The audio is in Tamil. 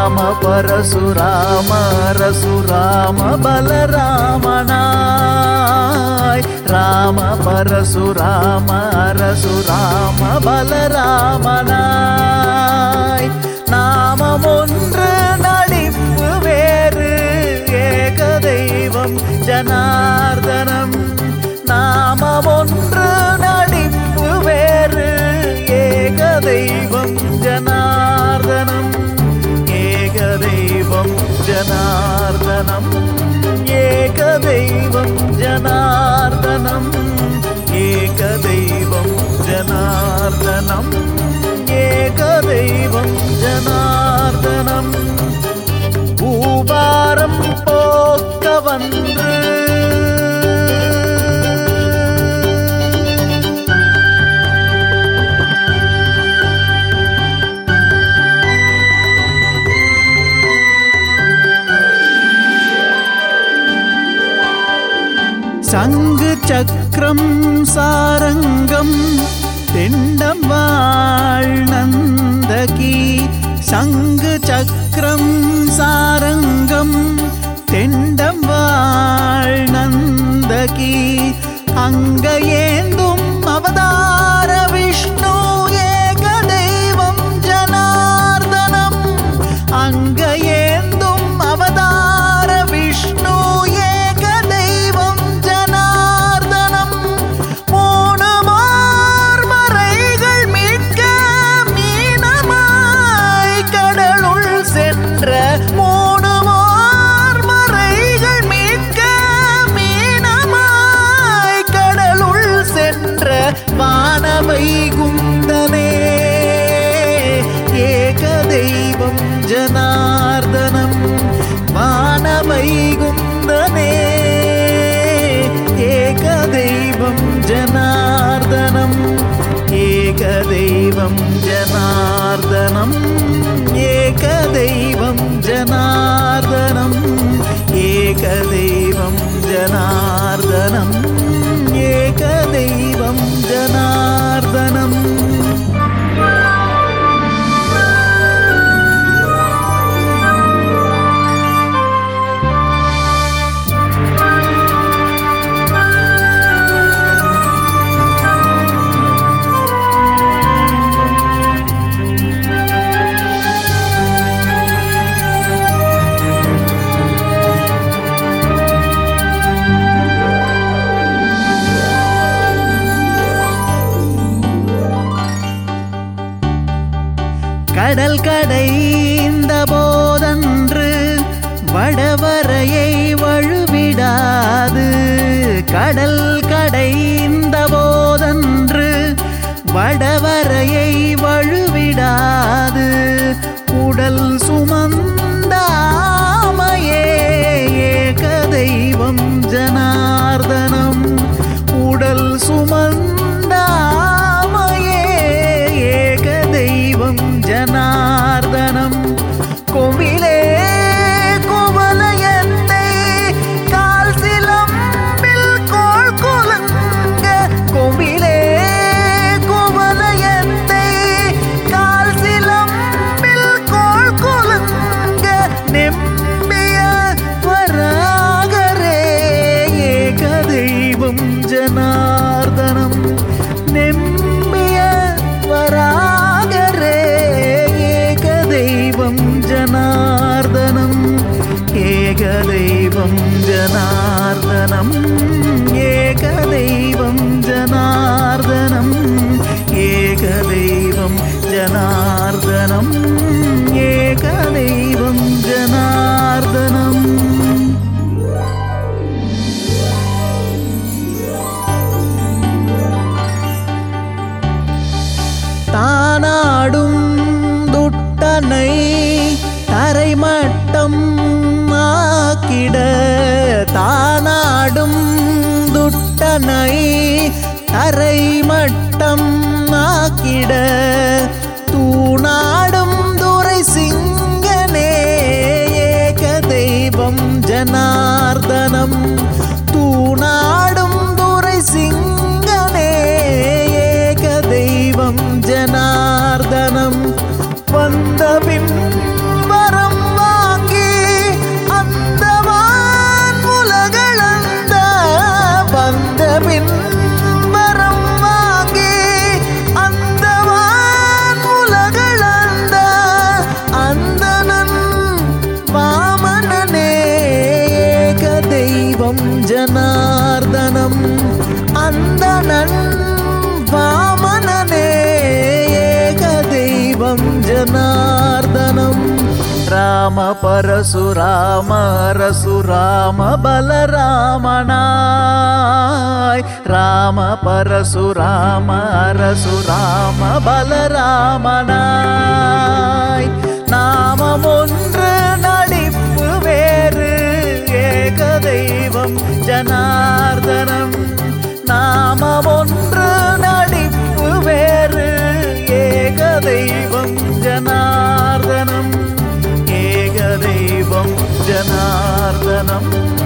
ராம பரசுராம ரசுராம பலராமனாய் ராம பரசுராம ரசுராம பலராமனாய் நாமம் ஒன்று நடிப்பு வேறு ஏக தெய்வம் ஜனார்தனம் நாமம் ஒன்று நடிப்பு வேறு ஏக தெய்வம் ஜனார்தனம் ஏக தெய்வம் ஜனார்தனம் ஏக தெய்வம் ஜனார்தனம் ஏக தெய்வம் ஜனார்தனம் ஏக தெய்வம் ஜனார்தனம் பூபாரம் போக்க வந்து சங்கு சக்கரம் சாரங்கம் தெண்டம் வாழ் நந்தகி சங்கு சக்கரம் சாரங்கம் தெண்டம் வாழ் நந்தகி அங்க ஏந்தும் அவதார விஷ்ணு ஏக தெய்வம் ஜனார்தனம் அங்க ஏந்தும் அவதார விஷ்ணு ஏக தெய்வம் ஜனார்தனம் மூணு மார்மறைகள் மீட்க மீனமாய் கடலுள் சென்ற மூணு மார்மறைகள் மீட்க மீனமாய் கடலுள் சென்ற வானவை குந்தனே ஏக தெய்வம் ஜனார்தனம் வானவை குந்தனே ஏக தெய்வம் ஜனார்தனம் ஏக தெய்வம் ஜனார்தனம் ஏக தெய்வம் ஜனார்தனம் ஏக தெய்வம் ஜனார்தனம் ஏக தெய்வம் ஜனார்தனம் கடல் கடைந்த போதன்று வடவரையை வழுவிடாது கடல் கடைந்த போதன்று வடவரையை வழுவிடாது உடல் சுமந்தாமையே ஏக தெய்வம் ஜனார்தனம் உடல் சுமந்தாமையே ஏக தெய்வம் ஜனார்தனம் கோவிலே குவலயத்தை கால் சிலம்பில் கோள் குலுங்க கோவிலே குவலயத்தை கால் சிலம்பில் கோள் குலுங்க நெம்பிய வராகரே ஏக தெய்வம் ஜனார்தனம் நெம்பிய வராகரே ஏக தெய்வம் ஜனார்தனம் ஏக தெய்வம் ஜனார்தனம் ஏக தெய்வம் ஜனார்தனம் ஏக தெய்வம் ஜனார்தனம் ஏக தெய்வம் ஜனார்தனம் தானாடும் துட்டனை தரைமட்டம் ஆக்கிட தானாடும் துட்டனை தரைமட்டம் ஆக்கிட தூணாடும் துரை சிங்கனே ஏக தெய்வம் ஜனார்தனம் தூணாடும் துரை சிங்கனே ஏக தெய்வம் ஜனார்தனம் வந்த பின் வரம் ஜனார்தனம் அந்தணன் வாமனனே ஏக தெய்வம் ஜனார்தனம் ராம பரசுராம ரசுராம பலராமனாய் ராம பரசுராம ரசுராம பலராமனாய் நாமம் ஒன்று நடிப்பு வேறு ஏக தெய்வம் ஜனார்தனம் நாமம் ஒன்று நடிப்பு வேறு ஏக தெய்வம் ஜனார்தனம் ஏக தெய்வம் ஜனார்தனம்